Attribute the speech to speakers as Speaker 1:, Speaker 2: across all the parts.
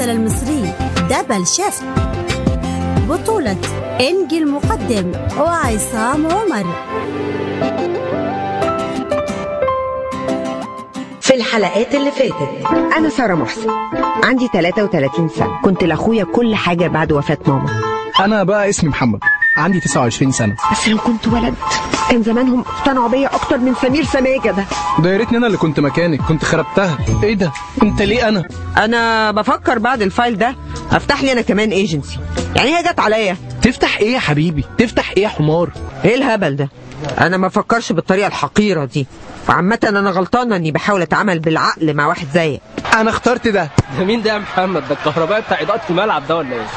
Speaker 1: المسلسل المصري دبل شيفت بطولة إنجي المقدم وعصام عمر
Speaker 2: في الحلقات اللي فاتت
Speaker 3: أنا سارة محسن عندي 33 سنة كنت لأخويا كل حاجة بعد وفاة ماما
Speaker 4: انا بقى اسمي محمد عندي 29 سنه
Speaker 3: بس لو كنت ولد كان زمانهم اقتنعوا بيا أكتر من سمير سماجة ده
Speaker 4: ده يا ريتني انا اللي كنت مكانك كنت خربتها ايه ده انت ليه انا
Speaker 3: أنا بفكر بعد الفايل ده أفتح لي أنا كمان ايجنسي يعني هي جت عليا
Speaker 4: تفتح ايه يا حبيبي تفتح ايه يا حمار
Speaker 3: إيه الهبل ده أنا ما بفكرش بالطريقة الحقيرة دي وعامة أنا غلطانة إني بحاول أتعامل بالعقل مع واحد زيك
Speaker 4: انا اخترت ده
Speaker 5: ده مين ده يا محمد ده الكهربائي بتاع اضاءه الملعب ده ولا ايه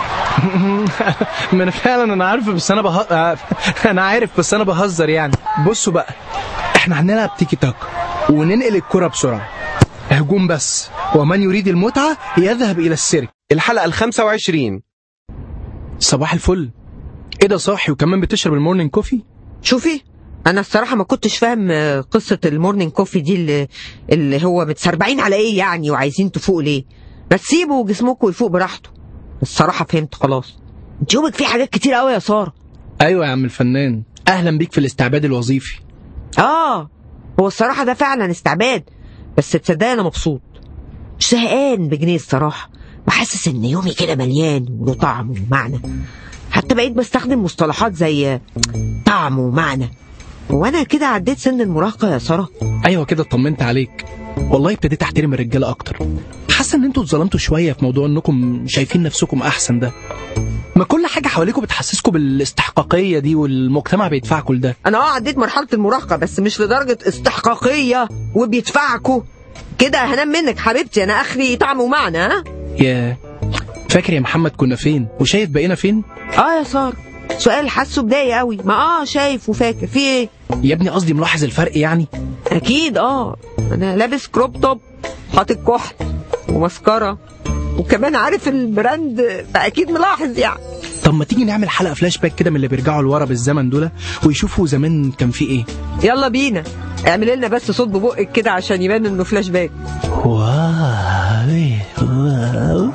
Speaker 4: ما انا فعلا انا عارف بس انا به... انا عارف بس انا بهزر يعني بصوا بقى احنا هنلعب تيكي تاك وننقل الكرة بسرعة هجوم بس ومن يريد المتعة يذهب إلى السيرك
Speaker 6: الحلقة ال 25
Speaker 4: صباح الفل ايه ده صاحي وكمان بتشرب المورنينج كوفي
Speaker 3: شوفي انا الصراحه ما كنتش فاهم آه، قصه المورنينج كوفي دي اللي, اللي هو متسربعين على ايه يعني وعايزين تفوقوا ليه بس سيبوا جسمكم يفوق براحته الصراحه فهمت خلاص انت يومك فيه حاجات كتير قوي يا ساره
Speaker 4: ايوه يا عم الفنان اهلا بيك في الاستعباد الوظيفي
Speaker 3: اه هو الصراحه ده فعلا استعباد بس تصدقي انا مبسوط مش زهقان بجنيه الصراحه بحسس ان يومي كده مليان وله طعم ومعنى حتى بقيت بستخدم مصطلحات زي طعم ومعنى وانا كده عديت سن المراهقه يا ساره
Speaker 4: ايوه كده اطمنت عليك والله ابتديت احترم الرجاله اكتر حاسه ان انتوا اتظلمتوا شويه في موضوع انكم شايفين نفسكم احسن ده ما كل حاجه حواليكم بتحسسكم بالاستحقاقيه دي والمجتمع بيدفعكم لده
Speaker 3: انا اه عديت مرحله المراهقه بس مش لدرجه استحقاقيه وبيدفعكوا كده هنام منك حبيبتي انا اخري طعم ومعنى ها
Speaker 4: يا فاكر يا محمد كنا فين وشايف بقينا فين
Speaker 3: اه يا ساره سؤال حاسه بداية قوي ما اه شايف وفاكر في ايه
Speaker 4: يا ابني قصدي ملاحظ الفرق يعني
Speaker 3: اكيد اه انا لابس كروب توب حاطط كحل ومسكرة وكمان عارف البراند فاكيد ملاحظ يعني
Speaker 4: طب ما تيجي نعمل حلقه فلاش باك كده من اللي بيرجعوا لورا بالزمن دول ويشوفوا زمان كان في ايه
Speaker 3: يلا بينا اعمل لنا بس صوت ببقك كده عشان يبان انه فلاش باك
Speaker 4: واو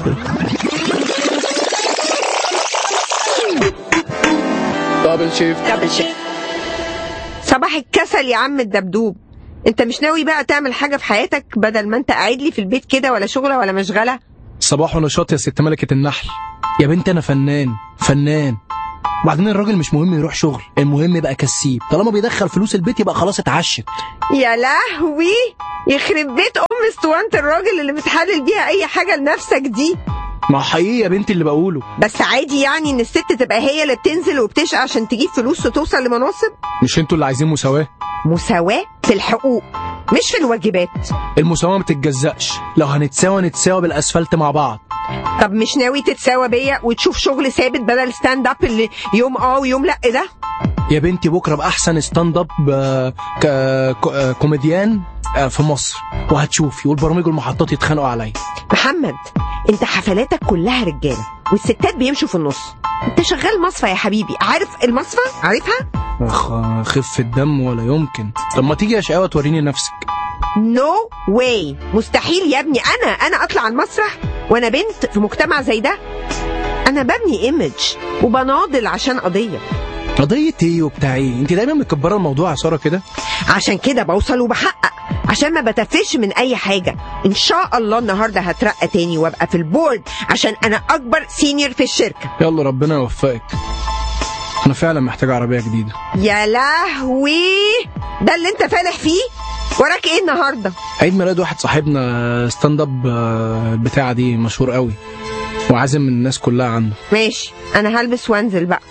Speaker 4: دبل شيفت
Speaker 3: دبل شيفت صباح الكسل يا عم الدبدوب انت مش ناوي بقى تعمل حاجة في حياتك بدل ما انت قاعد لي في البيت كده ولا شغلة ولا مشغلة
Speaker 4: صباح ونشاط يا ست ملكة النحل يا بنت انا فنان فنان وبعدين الراجل مش مهم يروح شغل المهم يبقى كسيب طالما بيدخل فلوس البيت يبقى خلاص اتعشت
Speaker 3: يا لهوي يخرب بيت ام اسطوانة الراجل اللي بتحلل بيها اي حاجة لنفسك دي
Speaker 4: ما هو حقيقي يا بنتي اللي بقوله
Speaker 3: بس عادي يعني ان الست تبقى هي اللي بتنزل وبتشقى عشان تجيب فلوس وتوصل لمناصب
Speaker 4: مش انتوا اللي عايزين مساواة
Speaker 3: مساواة في الحقوق مش في الواجبات
Speaker 4: المساواة ما بتتجزأش لو هنتساوى نتساوى بالاسفلت مع بعض
Speaker 3: طب مش ناوي تتساوى بيا وتشوف شغل ثابت بدل ستاند اب اللي يوم اه ويوم لا ده
Speaker 4: يا بنتي بكره باحسن ستاند اب آه، ك- ك- آه، كوميديان آه، في مصر وهتشوفي والبرامج والمحطات يتخانقوا عليا
Speaker 3: محمد انت حفلاتك كلها رجاله والستات بيمشوا في النص انت شغال مصفى يا حبيبي عارف المصفى عارفها
Speaker 4: أخ- خف الدم ولا يمكن طب ما تيجي يا شقاوة توريني نفسك
Speaker 3: نو واي مستحيل يا ابني انا انا اطلع على المسرح وانا بنت في مجتمع زي ده انا ببني ايمج وبناضل عشان قضيه
Speaker 4: قضية ايه وبتاع ايه انت دايما مكبره الموضوع يا ساره كده
Speaker 3: عشان كده بوصل وبحقق عشان ما بتفش من اي حاجه ان شاء الله النهارده هترقى تاني وابقى في البورد عشان انا اكبر سينيور في الشركه
Speaker 4: يلا ربنا يوفقك انا فعلا محتاج عربيه جديده
Speaker 3: يا لهوي ده اللي انت فالح فيه وراك ايه النهارده
Speaker 4: عيد ميلاد واحد صاحبنا ستاند اب آه، البتاعه دي مشهور قوي وعازم الناس كلها عنه
Speaker 3: ماشي انا هلبس وانزل بقى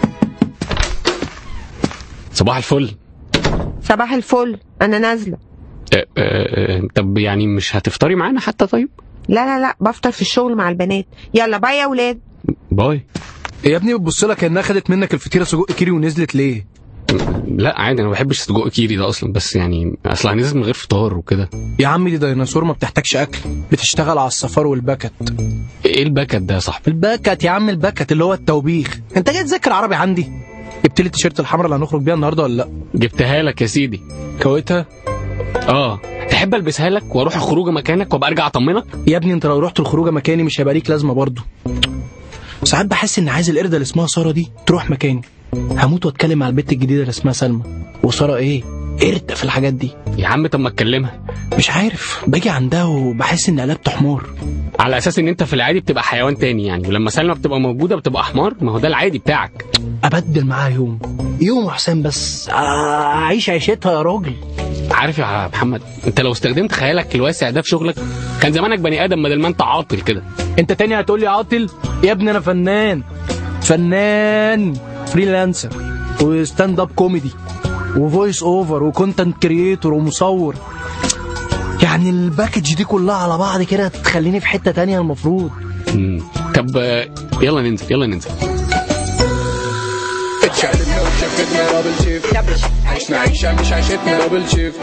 Speaker 7: صباح الفل
Speaker 3: صباح الفل انا نازله
Speaker 7: أه أه طب يعني مش هتفطري معانا حتى طيب
Speaker 3: لا لا لا بفطر في الشغل مع البنات يلا باي يا ولاد
Speaker 7: باي
Speaker 4: إيه يا ابني بتبص لك كانها خدت منك الفطيره سجق كيري ونزلت ليه
Speaker 7: لا عادي انا ما بحبش سجق كيري ده اصلا بس يعني اصل هنزل من غير فطار وكده
Speaker 4: يا عم دي ديناصور ما بتحتاجش اكل بتشتغل على السفر والبكت
Speaker 7: ايه الباكت ده يا صاحبي
Speaker 4: البكت يا عم البكت اللي هو التوبيخ انت جاي تذاكر عربي عندي جبت لي التيشيرت الحمراء اللي هنخرج بيها النهارده ولا لا
Speaker 7: جبتها لك يا سيدي
Speaker 4: كويتها
Speaker 7: اه تحب البسها لك واروح الخروجه مكانك وابقى ارجع اطمنك
Speaker 4: يا ابني انت لو رحت الخروجه مكاني مش هيبقى ليك لازمه برضه ساعات بحس ان عايز القرده اللي اسمها ساره دي تروح مكاني هموت واتكلم مع البت الجديده اللي اسمها سلمى وساره ايه قرده في الحاجات دي
Speaker 7: يا عم طب ما تكلمها
Speaker 4: مش عارف باجي عندها وبحس اني قلبت حمار
Speaker 7: على اساس ان انت في العادي بتبقى حيوان تاني يعني ولما سلمى بتبقى موجوده بتبقى حمار ما هو ده العادي بتاعك
Speaker 4: ابدل معاها يوم يوم يا حسام بس اعيش عيشتها يا راجل
Speaker 7: عارف يا محمد انت لو استخدمت خيالك الواسع ده في شغلك كان زمانك بني ادم بدل ما انت عاطل كده
Speaker 4: انت تاني هتقول لي عاطل يا ابني انا فنان فنان فريلانسر وستاند اب كوميدي وفويس اوفر وكونتنت كرييتور ومصور يعني الباكج دي كلها على بعض كده تخليني في حته تانية المفروض
Speaker 7: مم. طب آه، يلا ننزل يلا ننزل
Speaker 8: شقلبنا وشفتنا دبل شيفت عشنا عيشة مش عيشتنا دبل شيفت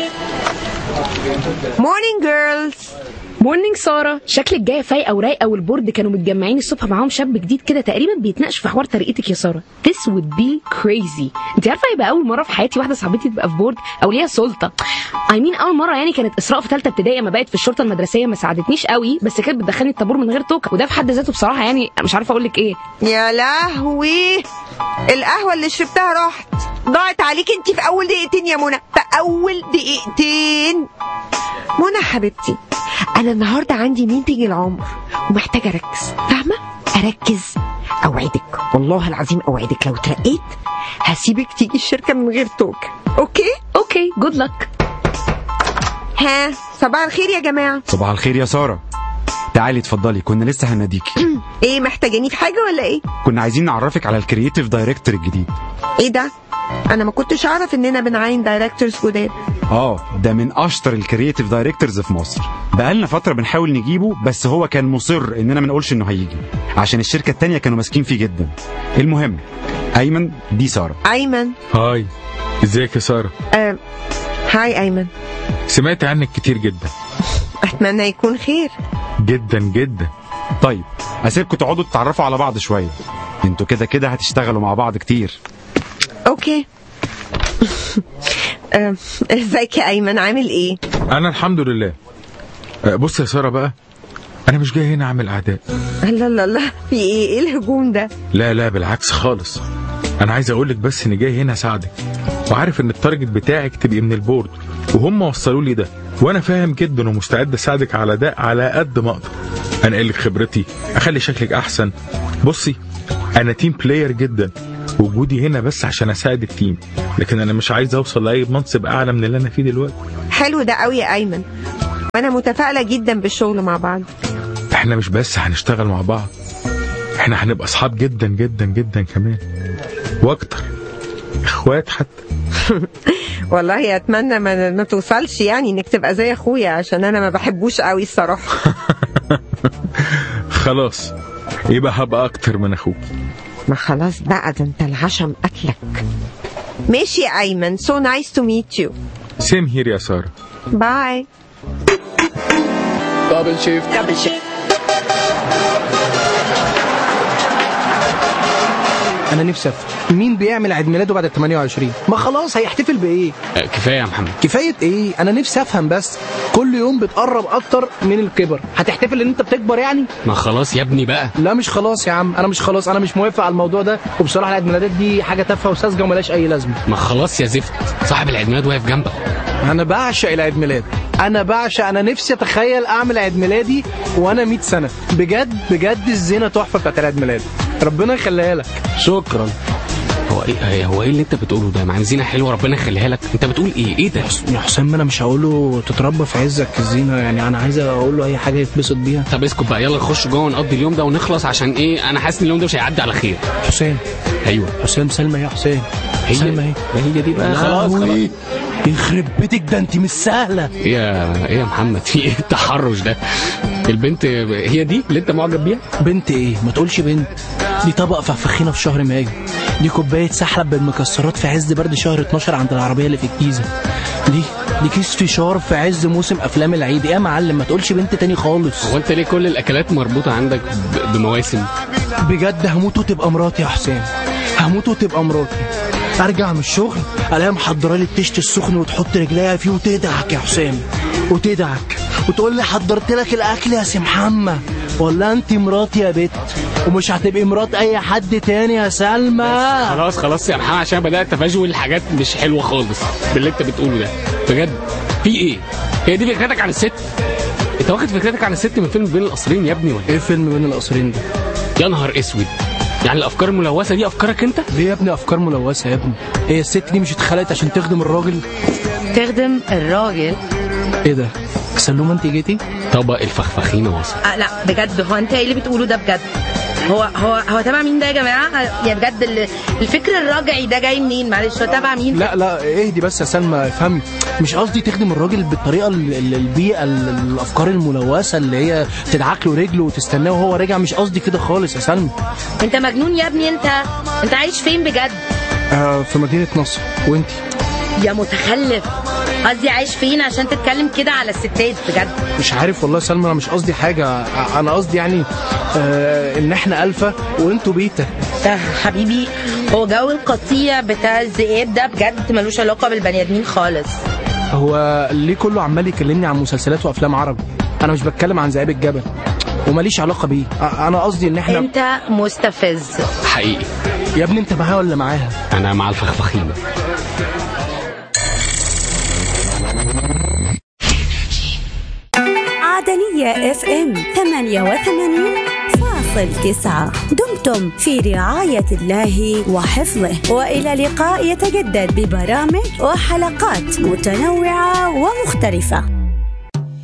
Speaker 3: مورنينج جيرلز
Speaker 9: مورنينج ساره شكلك جايه فايقه ورايقه والبورد كانوا متجمعين الصبح معاهم شاب جديد كده تقريبا بيتناقش في حوار طريقتك يا ساره this would be crazy انت عارفه يبقى اول مره في حياتي واحده صاحبتي تبقى في بورد او ليها سلطه I mean اول مره يعني كانت اسراء في ثالثه ابتدائي ما بقت في الشرطه المدرسيه ما ساعدتنيش قوي بس كانت بتدخلني الطابور من غير توكه وده في حد ذاته بصراحه يعني مش عارفه اقول لك ايه
Speaker 3: يا لهوي القهوة اللي شربتها راحت ضاعت عليك انت في اول دقيقتين يا منى في اول دقيقتين منى حبيبتي انا النهارده عندي ميتنج العمر ومحتاجه اركز فاهمه اركز اوعدك والله العظيم اوعدك لو ترقيت هسيبك تيجي الشركه من غير توك اوكي
Speaker 9: اوكي جود لك
Speaker 3: ها صباح الخير يا جماعه
Speaker 10: صباح الخير يا سارة تعالي اتفضلي كنا لسه هناديكي
Speaker 3: ايه محتاجاني في حاجه ولا ايه
Speaker 10: كنا عايزين نعرفك على الكرييتيف دايركتور الجديد
Speaker 3: ايه ده انا ما كنتش اعرف اننا بنعين دايركتورز جداد
Speaker 10: اه ده من اشطر الكرييتيف دايركتورز في مصر بقالنا فترة بنحاول نجيبه بس هو كان مصر اننا ما نقولش انه هيجي عشان الشركة التانية كانوا ماسكين فيه جدا المهم ايمن دي سارة
Speaker 3: ايمن
Speaker 11: هاي ازيك يا ساره
Speaker 3: آه. هاي ايمن
Speaker 11: سمعت عنك كتير جدا
Speaker 3: اتمنى يكون خير
Speaker 11: جدا جدا
Speaker 10: طيب اسيبكم تقعدوا تتعرفوا على بعض شوية انتوا كده كده هتشتغلوا مع بعض كتير
Speaker 3: اوكي آه، ازيك يا ايمن عامل ايه
Speaker 11: انا الحمد لله أه، بص يا ساره بقى انا مش جاي هنا اعمل اعداء
Speaker 3: لا لا لا في ايه ايه الهجوم ده
Speaker 11: لا لا بالعكس خالص انا عايز اقول لك بس اني جاي هنا اساعدك وعارف ان التارجت بتاعك تبقي من البورد وهم وصلوا لي ده وانا فاهم جدا ومستعد اساعدك على ده على قد ما اقدر انقل لك خبرتي اخلي شكلك احسن بصي انا تيم بلاير جدا وجودي هنا بس عشان اساعد التيم لكن انا مش عايز اوصل لاي منصب اعلى من اللي انا فيه دلوقتي
Speaker 3: حلو ده قوي يا ايمن وانا متفائله جدا بالشغل مع بعض
Speaker 11: احنا مش بس هنشتغل مع بعض احنا هنبقى اصحاب جدا جدا جدا كمان واكتر اخوات حتى
Speaker 3: والله اتمنى ما, ما توصلش يعني انك تبقى زي اخويا عشان انا ما بحبوش قوي الصراحه
Speaker 11: خلاص يبقى هبقى اكتر من اخوك
Speaker 3: ما خلاص بقى ده انت العشم قتلك ماشي يا ايمن so nice to meet you
Speaker 11: سيم هير يا ساره
Speaker 3: باي
Speaker 8: دبل شيفت
Speaker 3: دبل شيفت
Speaker 4: انا نفسي افهم مين بيعمل عيد ميلاده بعد ال 28 ما خلاص هيحتفل بايه
Speaker 7: آه، كفايه يا محمد
Speaker 4: كفايه ايه انا نفسي افهم بس كل يوم بتقرب اكتر من الكبر هتحتفل ان انت بتكبر يعني
Speaker 7: ما خلاص يا ابني بقى
Speaker 4: لا مش خلاص يا عم انا مش خلاص انا مش موافق على الموضوع ده وبصراحه العيد ميلادات دي حاجه تافهه وساذجه وملهاش اي لازمه
Speaker 7: ما خلاص يا زفت صاحب العيد ميلاد واقف جنبك
Speaker 4: انا بعشق العيد ميلاد انا بعشق انا نفسي اتخيل اعمل عيد ميلادي وانا 100 سنه بجد بجد الزينه تحفه بتاعت العيد ميلاد ربنا يخليها لك شكرا
Speaker 7: هو ايه هو ايه اللي انت بتقوله ده مع إن زينه حلوه ربنا يخليها لك انت بتقول ايه ايه ده
Speaker 4: يا حسام انا مش هقول له تتربى في عزك الزينه يعني انا عايز اقول له اي حاجه يتبسط بيها
Speaker 7: طب اسكت بقى يلا نخش جوه ونقضي اليوم ده ونخلص عشان ايه انا حاسس ان اليوم ده مش هيعدي على خير
Speaker 4: حسام
Speaker 7: ايوه
Speaker 4: حسام سلمى يا حسام
Speaker 7: هي
Speaker 4: سلمى اهي
Speaker 7: هي دي بقى خلاص خلاص
Speaker 4: لهوي. يخرب بيتك ده انت مش سهله
Speaker 7: ايه يا ايه يا محمد في ايه التحرش ده البنت هي دي اللي انت معجب بيها
Speaker 4: بنت ايه ما تقولش بنت دي طبق فخفخينه في شهر مايو دي كوبايه سحلب بالمكسرات في عز برد شهر 12 عند العربيه اللي في الجيزه دي دي كيس فشار في عز موسم افلام العيد ايه يا معلم ما تقولش بنت تاني خالص
Speaker 7: هو انت ليه كل الاكلات مربوطه عندك ب- بمواسم
Speaker 4: بجد هموت وتبقى مراتي يا حسام هموت وتبقى مراتي ارجع من الشغل الاقيها محضره لي التشت السخن وتحط رجليها فيه وتدعك يا حسام وتدعك وتقول لي حضرت لك الاكل يا سي محمد ولا انت مراتي يا بت ومش هتبقي مرات اي حد تاني يا سلمى
Speaker 7: خلاص خلاص يا محمد عشان بدات افجول حاجات مش حلوه خالص باللي انت بتقوله ده بجد في ايه هي دي فكرتك عن الست انت واخد فكرتك عن الست من فيلم بين القصرين يا ابني ولا
Speaker 4: ايه فيلم بين القصرين ده
Speaker 7: يا نهار اسود يعني الافكار الملوثه دي افكارك انت
Speaker 4: ليه يا ابني افكار ملوثه يا ابني هي الست دي مش اتخلقت عشان تخدم الراجل
Speaker 12: تخدم الراجل
Speaker 4: ايه ده سلومه انت جيتي
Speaker 7: طبق الفخفخين وصل
Speaker 12: آه لا بجد هو انت ايه اللي بتقوله ده بجد هو هو هو تبع مين ده يا جماعه يعني بجد ال- الفكر الرجعي ده جاي منين معلش هو تبع مين
Speaker 4: لا لا اهدي بس يا سلمى افهمي مش قصدي تخدم الراجل بالطريقه ال- ال- البيئه ال- الافكار الملوثه اللي هي تدعك له رجله وتستناه وهو راجع مش قصدي كده خالص يا سلمى
Speaker 12: انت مجنون يا ابني انت انت عايش فين بجد
Speaker 4: آه في مدينه نصر وانت
Speaker 12: يا متخلف قصدي عايش فين عشان تتكلم كده على الستات بجد
Speaker 4: مش عارف والله يا سلمى انا مش قصدي حاجه آه، انا قصدي يعني آه ان احنا الفا وانتوا بيتا
Speaker 12: ده حبيبي هو جو القطيع بتاع الذئاب ده بجد ملوش علاقه بالبني ادمين خالص
Speaker 4: هو ليه كله عمال يكلمني عن مسلسلات وافلام عربي انا مش بتكلم عن ذئاب الجبل وماليش علاقه بيه آه، انا قصدي ان احنا
Speaker 12: انت مستفز
Speaker 7: حقيقي
Speaker 4: يا ابني انت معاها ولا معاها
Speaker 7: انا مع الفخفخين
Speaker 1: عدنية اف ام 88 فاصل تسعة دمتم في رعاية الله وحفظه وإلى لقاء يتجدد ببرامج وحلقات متنوعة ومختلفة